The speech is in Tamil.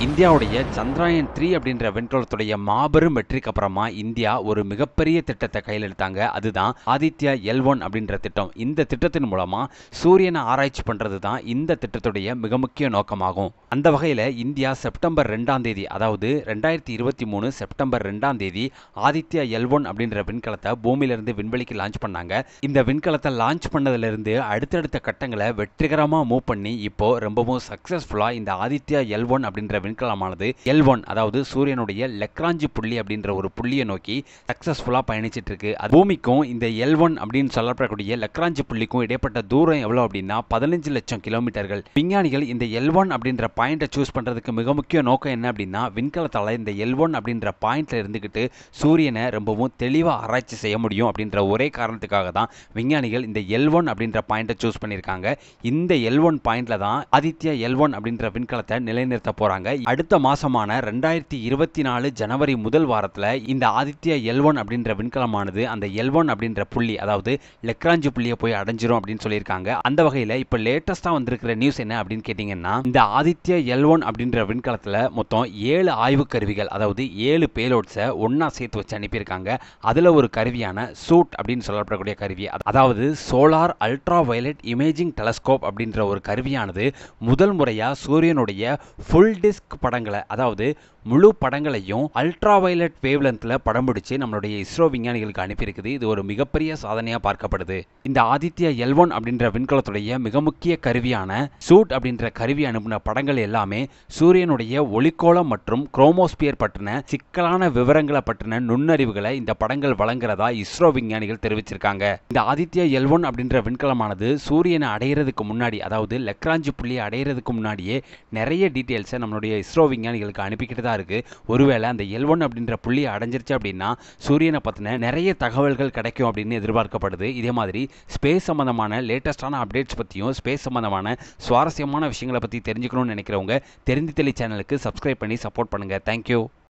இந்தியாவுடைய சந்திராயன் த்ரீ அப்படின்ற விண்கலத்துடைய மாபெரும் வெற்றிக்கு அப்புறமா இந்தியா ஒரு மிகப்பெரிய திட்டத்தை கையில் எடுத்தாங்க அதுதான் ஆதித்யா எல் ஒன் அப்படின்ற திட்டம் இந்த திட்டத்தின் மூலமா சூரியனை ஆராய்ச்சி பண்றது தான் இந்த திட்டத்துடைய மிக முக்கிய நோக்கமாகும் அந்த வகையில் இந்தியா செப்டம்பர் ரெண்டாம் தேதி அதாவது ரெண்டாயிரத்தி இருபத்தி மூணு செப்டம்பர் ரெண்டாம் தேதி ஆதித்யா எல் ஒன் அப்படின்ற விண்கலத்தை பூமியிலிருந்து விண்வெளிக்கு லான்ச் பண்ணாங்க இந்த விண்கலத்தை லான்ச் பண்ணதிலிருந்து அடுத்தடுத்த கட்டங்களை வெற்றிகரமாக மூவ் பண்ணி இப்போ ரொம்பவும் சக்ஸஸ்ஃபுல்லாக இந்த ஆதித்யா எல் ஒன் அப்படின்ற விண்கலமானது எல் ஒன் அதாவது சூரியனுடைய லெக்ராஞ்சி புள்ளி அப்படின்ற ஒரு புள்ளியை நோக்கி சக்ஸஸ்ஃபுல்லாக பயணிச்சிட்டு இருக்கு அது பூமிக்கும் இந்த எல் ஒன் அப்படின்னு சொல்லப்படக்கூடிய லெக்ராஞ்சி புள்ளிக்கும் இடைப்பட்ட தூரம் எவ்வளோ அப்படின்னா பதினஞ்சு லட்சம் கிலோமீட்டர்கள் விஞ்ஞானிகள் இந்த எல் ஒன் அப்படின்ற பாயிண்ட்டை சூஸ் பண்ணுறதுக்கு மிக முக்கிய நோக்கம் என்ன அப்படின்னா விண்கலத்தால் இந்த எல் ஒன் அப்படின்ற பாயிண்ட்ல இருந்துக்கிட்டு சூரியனை ரொம்பவும் தெளிவாக ஆராய்ச்சி செய்ய முடியும் அப்படின்ற ஒரே காரணத்துக்காக தான் விஞ்ஞானிகள் இந்த எல் ஒன் அப்படின்ற பாயிண்ட்டை சூஸ் பண்ணியிருக்காங்க இந்த எல் ஒன் பாயிண்ட்ல தான் ஆதித்யா எல் ஒன் அப்படின்ற விண்கலத்தை நிலைநிறுத்த போறாங்க அடுத்த மாசமான ரெண்டாயிரத்தி இருபத்தி நாலு ஜனவரி முதல் வாரத்தில் இந்த ஆதித்யா எல் ஒன் அப்படின்ற விண்கலமானது அந்த எல் ஒன் அப்படின்ற புள்ளி அதாவது லெக்ராஞ்சி புள்ளியை போய் அடைஞ்சிரும் அப்படின்னு சொல்லியிருக்காங்க அந்த வகையில் இப்போ லேட்டஸ்ட்டாக வந்திருக்கிற நியூஸ் என்ன அப்படின்னு கேட்டிங்கன்னா இந்த ஆதித்யா எல் ஒன் அப்படின்ற விண்கலத்தில் மொத்தம் ஏழு ஆய்வு கருவிகள் அதாவது ஏழு பேலோட்ஸை ஒன்றா சேர்த்து வச்சு அனுப்பியிருக்காங்க அதில் ஒரு கருவியான சூட் அப்படின்னு சொல்லப்படக்கூடிய கருவி அது- அதாவது solar ultraviolet imaging telescope அப்படின்ற ஒரு கருவியானது முதல் முறையாக சூரியனுடைய ஃபுல் டிஸ்க் படங்களை அதாவது முழு படங்களையும் அல்ட்ரா வயலட் வேவ்லென்த்தில் படம் பிடிச்சு நம்மளுடைய இஸ்ரோ விஞ்ஞானிகளுக்கு அனுப்பியிருக்குது இது ஒரு மிகப்பெரிய சாதனையாக பார்க்கப்படுது இந்த ஆதித்யா எல் ஒன் அப்படின்ற விண்கலத்துடைய மிக முக்கிய கருவியான சூட் அப்படின்ற கருவி அனுப்பின படங்கள் எல்லாமே சூரியனுடைய ஒளிக்கோளம் மற்றும் குரோமோஸ்பியர் பற்றின சிக்கலான விவரங்களை பற்றின நுண்ணறிவுகளை இந்த படங்கள் வழங்குறதா இஸ்ரோ விஞ்ஞானிகள் தெரிவிச்சிருக்காங்க இந்த ஆதித்யா எல் ஒன் அப்படின்ற விண்கலமானது சூரியனை அடையிறதுக்கு முன்னாடி அதாவது லெக்ராஞ்சி புள்ளியை அடையிறதுக்கு முன்னாடியே நிறைய டீட்டெயில்ஸை நம்மளுடைய இஸ்ரோ விஞ்ஞானிகளுக்கு அனுப்பிக்கிட்டு தான் இருக்கு ஒருவேளை அந்த எல் ஒன் அப்படின்ற புள்ளியை அடைஞ்சிருச்சு அப்படின்னா சூரியனை பற்றின நிறைய தகவல்கள் கிடைக்கும் அப்படின்னு எதிர்பார்க்கப்படுது இதே மாதிரி ஸ்பேஸ் சம்பந்தமான லேட்டஸ்டான அப்டேட்ஸ் பற்றியும் ஸ்பேஸ் சம்பந்தமான சுவாரஸ்யமான விஷயங்களை பற்றி தெரிஞ்சுக்கணும்னு நினைக்கிறவங்க தெரிந்து தெளி சேனலுக்கு சப்ஸ்கிரைப் பண்ணி சப்போர்ட் பண்ணுங்கள் தேங்க்யூ